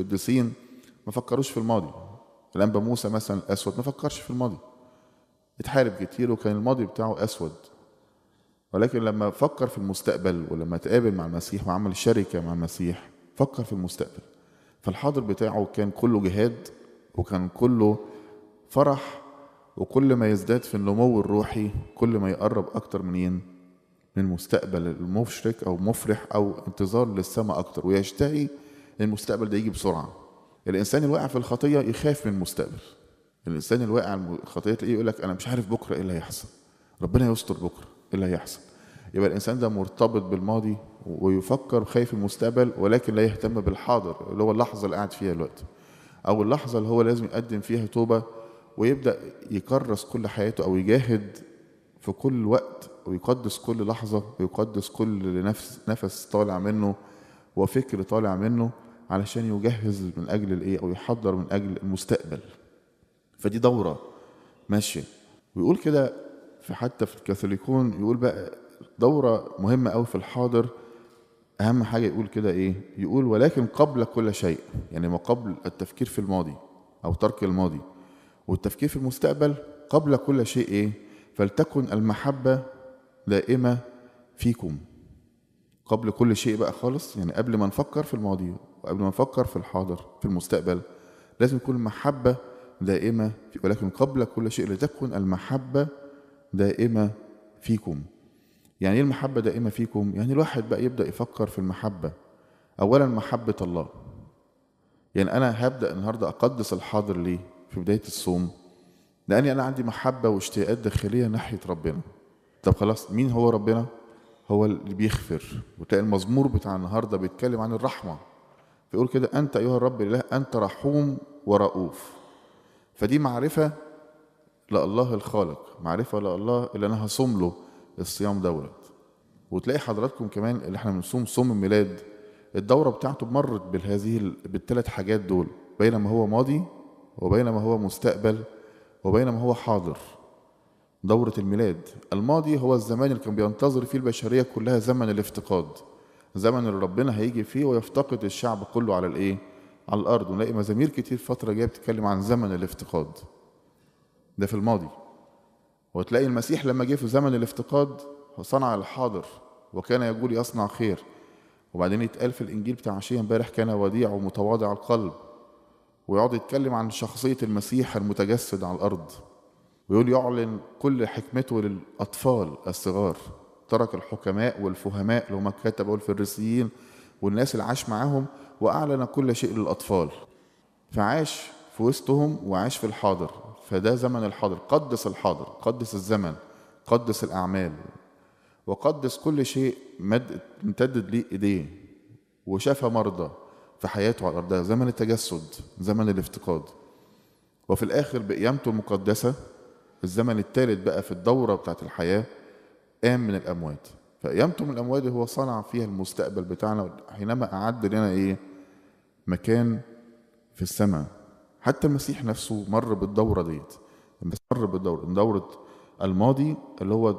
القديسين ما فكروش في الماضي الانبا موسى مثلا الاسود ما فكرش في الماضي اتحارب كتير وكان الماضي بتاعه اسود ولكن لما فكر في المستقبل ولما تقابل مع المسيح وعمل شركه مع المسيح فكر في المستقبل فالحاضر بتاعه كان كله جهاد وكان كله فرح وكل ما يزداد في النمو الروحي كل ما يقرب اكتر منين من المستقبل المشرق او مفرح او انتظار للسماء اكتر ويشتهي المستقبل ده يجي بسرعه الانسان الواقع في الخطيه يخاف من المستقبل الانسان الواقع في الخطيه تلاقيه يقول لك انا مش عارف بكره ايه اللي هيحصل ربنا يستر بكره ايه اللي هيحصل يبقى الانسان ده مرتبط بالماضي ويفكر خايف المستقبل ولكن لا يهتم بالحاضر اللي هو اللحظه اللي قاعد فيها دلوقتي او اللحظه اللي هو لازم يقدم فيها توبه ويبدا يكرس كل حياته او يجاهد في كل وقت ويقدس كل لحظه ويقدس كل نفس نفس طالع منه وفكر طالع منه علشان يجهز من اجل الايه او يحضر من اجل المستقبل فدي دوره ماشيه ويقول كده في حتى في الكاثوليكون يقول بقى دوره مهمه قوي في الحاضر اهم حاجه يقول كده ايه يقول ولكن قبل كل شيء يعني ما قبل التفكير في الماضي او ترك الماضي والتفكير في المستقبل قبل كل شيء ايه فلتكن المحبه دائمه فيكم قبل كل شيء بقى خالص يعني قبل ما نفكر في الماضي وقبل ما نفكر في الحاضر في المستقبل لازم يكون المحبه دائمه في ولكن قبل كل شيء لتكن المحبه دائمه فيكم يعني ايه المحبه دائمه فيكم يعني الواحد بقى يبدا يفكر في المحبه اولا محبه الله يعني انا هبدا النهارده اقدس الحاضر ليه في بدايه الصوم لاني انا عندي محبه واشتياقات داخليه ناحيه ربنا طب خلاص مين هو ربنا هو اللي بيغفر وتلاقي المزمور بتاع النهارده بيتكلم عن الرحمه فيقول كده انت ايها الرب الاله انت رحوم ورؤوف فدي معرفه لله الخالق معرفه لله اللي انا هصوم له الصيام دوت وتلاقي حضراتكم كمان اللي احنا بنصوم صوم الميلاد الدوره بتاعته مرت بهذه بالثلاث حاجات دول بينما هو ماضي وبينما هو مستقبل وبينما هو حاضر دورة الميلاد الماضي هو الزمان اللي كان بينتظر فيه البشرية كلها زمن الافتقاد زمن اللي ربنا هيجي فيه ويفتقد الشعب كله على الايه على الارض ونلاقي مزامير كتير فترة جاية بتتكلم عن زمن الافتقاد ده في الماضي وتلاقي المسيح لما جه في زمن الافتقاد صنع الحاضر وكان يقول يصنع خير وبعدين يتقال في الانجيل بتاع عشيه امبارح كان وديع ومتواضع القلب ويقعد يتكلم عن شخصيه المسيح المتجسد على الارض ويقول يعلن كل حكمته للاطفال الصغار ترك الحكماء والفهماء اللي هم الكتبه والفريسيين والناس اللي عاش معاهم واعلن كل شيء للاطفال فعاش في وسطهم وعاش في الحاضر فده زمن الحاضر قدس الحاضر قدس الزمن قدس الاعمال وقدس كل شيء مد امتدد ليه ايديه وشفى مرضى في حياته على الارض ده زمن التجسد زمن الافتقاد وفي الاخر بقيامته المقدسه الزمن الثالث بقى في الدوره بتاعت الحياه قام من الاموات فقيامته من الاموات هو صنع فيها المستقبل بتاعنا حينما اعد لنا ايه مكان في السماء حتى المسيح نفسه مر بالدوره ديت مر بالدوره دوره الماضي اللي هو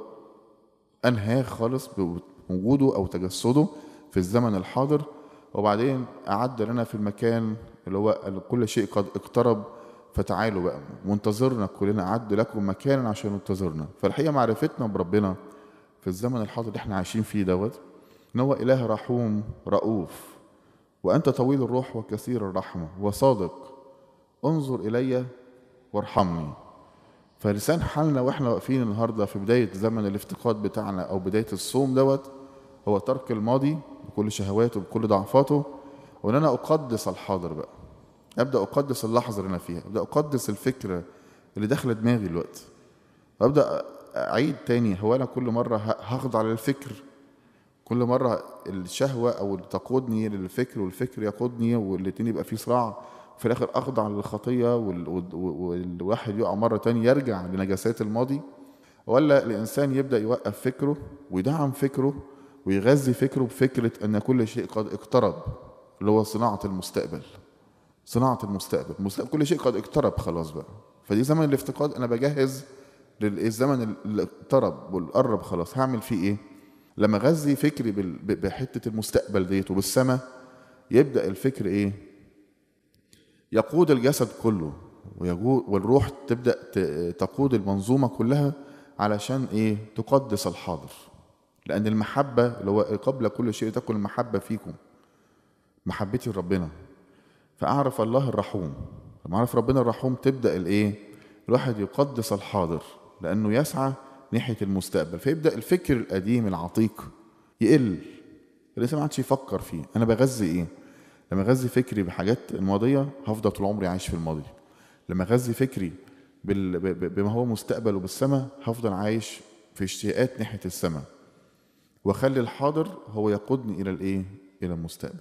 انهاه خالص بوجوده او تجسده في الزمن الحاضر وبعدين اعد لنا في المكان اللي هو كل شيء قد اقترب فتعالوا بقى منتظرنا كلنا اعد لكم مكانا عشان ننتظرنا فالحقيقه معرفتنا بربنا في الزمن الحاضر اللي احنا عايشين فيه دوت ان هو اله رحوم رؤوف وانت طويل الروح وكثير الرحمه وصادق انظر الي وارحمني فلسان حالنا واحنا واقفين النهارده في بدايه زمن الافتقاد بتاعنا او بدايه الصوم دوت هو ترك الماضي بكل شهواته بكل ضعفاته وان انا اقدس الحاضر بقى ابدا اقدس اللحظه اللي انا فيها ابدا اقدس الفكره اللي داخله دماغي دلوقتي وابدا اعيد تاني هو انا كل مره هخضع للفكر كل مره الشهوه او اللي تقودني للفكر والفكر يقودني والاتنين يبقى في صراع في الاخر اخضع للخطيه والواحد يقع مره تاني يرجع لنجاسات الماضي ولا الانسان يبدا يوقف فكره ويدعم فكره ويغذي فكره بفكره ان كل شيء قد اقترب اللي هو صناعه المستقبل صناعه المستقبل المستقبل كل شيء قد اقترب خلاص بقى فدي زمن الافتقاد انا بجهز للزمن اللي اقترب والقرب خلاص هعمل فيه ايه لما اغذي فكري بحته المستقبل ديت وبالسماء يبدا الفكر ايه يقود الجسد كله ويجو- والروح تبدا ت- تقود المنظومه كلها علشان ايه تقدس الحاضر لان المحبه اللي هو قبل كل شيء تكن المحبه فيكم محبتي لربنا فاعرف الله الرحوم لما اعرف ربنا الرحوم تبدا الايه الواحد يقدس الحاضر لانه يسعى ناحيه المستقبل فيبدا الفكر القديم العتيق يقل الانسان ما عادش يفكر فيه انا بغذي ايه لما اغذي فكري بحاجات الماضيه هفضل طول عمري عايش في الماضي لما اغذي فكري بال... ب- ب- بما هو مستقبل وبالسماء هفضل عايش في اشتياقات ناحيه السماء واخلي الحاضر هو يقودني الى الايه الى المستقبل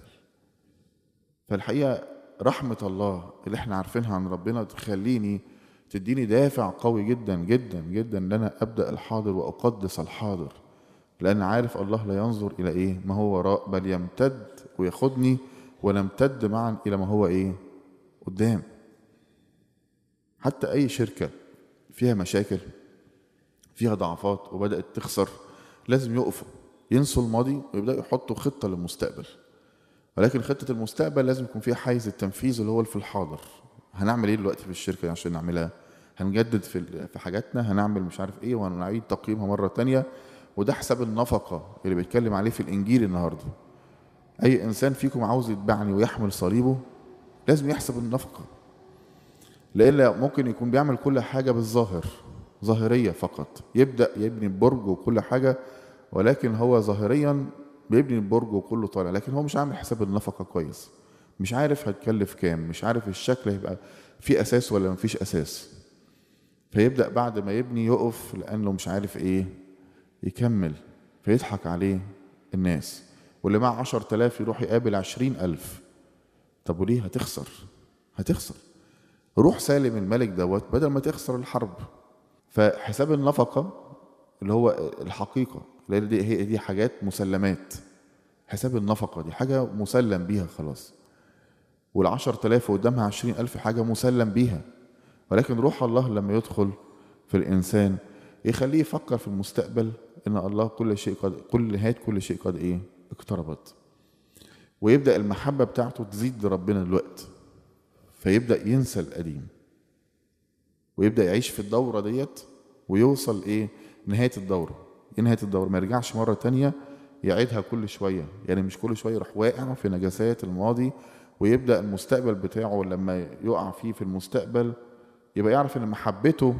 فالحقيقه رحمه الله اللي احنا عارفينها عن ربنا تخليني تديني دافع قوي جدا جدا جدا ان انا ابدا الحاضر واقدس الحاضر لان عارف الله لا ينظر الى ايه ما هو وراء بل يمتد وياخدني ونمتد معا الى ما هو ايه قدام حتى اي شركه فيها مشاكل فيها ضعفات وبدات تخسر لازم يقفوا ينسوا الماضي ويبداوا يحطوا خطه للمستقبل ولكن خطه المستقبل لازم يكون فيها حيز التنفيذ اللي هو في الحاضر هنعمل ايه دلوقتي في الشركه دي عشان نعملها هنجدد في في حاجاتنا هنعمل مش عارف ايه وهنعيد تقييمها مره تانية وده حساب النفقه اللي بيتكلم عليه في الانجيل النهارده اي انسان فيكم عاوز يتبعني ويحمل صليبه لازم يحسب النفقه لإلا ممكن يكون بيعمل كل حاجة بالظاهر ظاهرية فقط يبدأ يبني البرج وكل حاجة ولكن هو ظاهريا بيبني البرج وكله طالع لكن هو مش عامل حساب النفقة كويس مش عارف هتكلف كام مش عارف الشكل هيبقى في أساس ولا مفيش أساس فيبدأ بعد ما يبني يقف لأنه مش عارف إيه يكمل فيضحك عليه الناس واللي معاه عشر تلاف يروح يقابل عشرين ألف طب وليه هتخسر هتخسر روح سالم الملك دوت بدل ما تخسر الحرب فحساب النفقة اللي هو الحقيقة اللي دي هي دي حاجات مسلمات حساب النفقة دي حاجة مسلم بيها خلاص والعشر تلاف قدامها عشرين ألف حاجة مسلم بيها ولكن روح الله لما يدخل في الإنسان يخليه يفكر في المستقبل إن الله كل شيء قد كل نهاية كل شيء قد إيه اقتربت ويبدأ المحبة بتاعته تزيد لربنا الوقت فيبدأ ينسى القديم ويبدأ يعيش في الدورة ديت ويوصل إيه نهاية الدورة إيه نهاية الدورة ما يرجعش مرة تانية يعيدها كل شوية يعني مش كل شوية يروح واقع في نجاسات الماضي ويبدأ المستقبل بتاعه لما يقع فيه في المستقبل يبقى يعرف إن محبته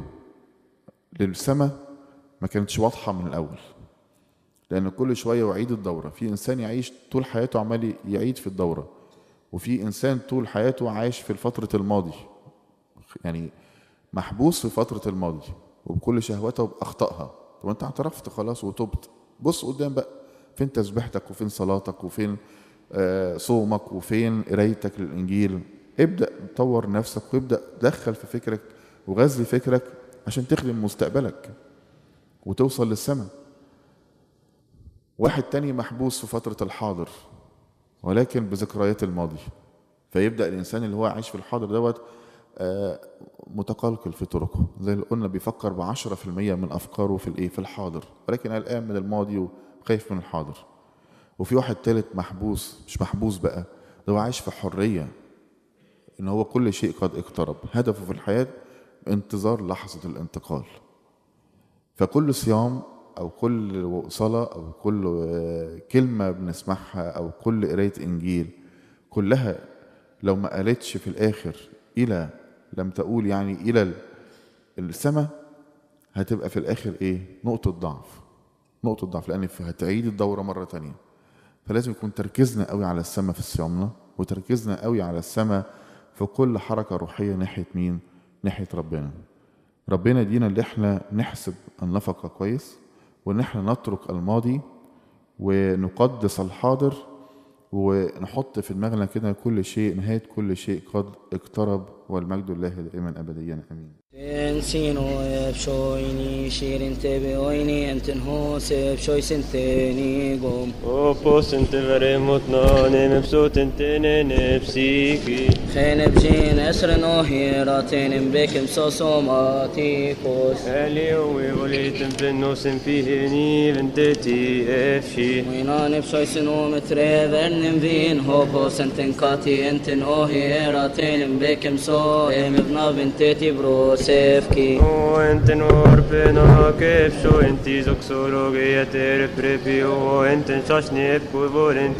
للسماء ما كانتش واضحة من الأول لأن كل شوية يعيد الدورة في إنسان يعيش طول حياته عمال يعيد في الدورة وفي إنسان طول حياته عايش في فترة الماضي يعني محبوس في فترة الماضي وبكل شهواتها وبأخطائها طب أنت اعترفت خلاص وتبت بص قدام بقى فين تسبيحتك وفين صلاتك وفين آه صومك وفين قرايتك للإنجيل ابدأ طور نفسك وابدأ دخل في فكرك وغذي فكرك عشان تخدم مستقبلك وتوصل للسماء واحد تاني محبوس في فترة الحاضر ولكن بذكريات الماضي فيبدأ الإنسان اللي هو عايش في الحاضر دوت آه، متقلقل في طرقه زي اللي قلنا بيفكر بعشرة في المية من أفكاره في الإيه في الحاضر ولكن قلقان من الماضي وخايف من الحاضر وفي واحد تالت محبوس مش محبوس بقى ده هو عايش في حرية إن هو كل شيء قد اقترب هدفه في الحياة انتظار لحظة الانتقال فكل صيام او كل صلاه او كل آه، كلمه بنسمعها او كل قرايه انجيل كلها لو ما قالتش في الاخر الى لم تقول يعني الى السماء هتبقى في الاخر ايه نقطه ضعف نقطه ضعف لان في- هتعيد الدوره مره تانية فلازم يكون تركيزنا قوي على السماء في صيامنا وتركيزنا قوي على السماء في كل حركه روحيه ناحيه مين ناحيه ربنا ربنا يدينا اللي احنا نحسب النفقة كويس وان احنا نترك الماضي ونقدس الحاضر ونحط في دماغنا كده كل شيء نهاية كل شيء قد اقترب والمجد لله دائما ابديا امين Ensino ebshoini shirin tebe oini enten hos ebshoi senteni gom Opos inte veremot nane mebsot inte nepsiki خين بجين اسرن وهيراتين بكم سوسوماتيكوس Elio e volete pennosen fiheni venteti efshi وينان بشوي سنو متريفرن فين هوكو سنتن كاتي انتن اوهيراتين بكم سو ام ابنا بنتيتي بروسيفكي O enten orpena kepsho enti zoxologia ter prepio enten sasni epku vor enti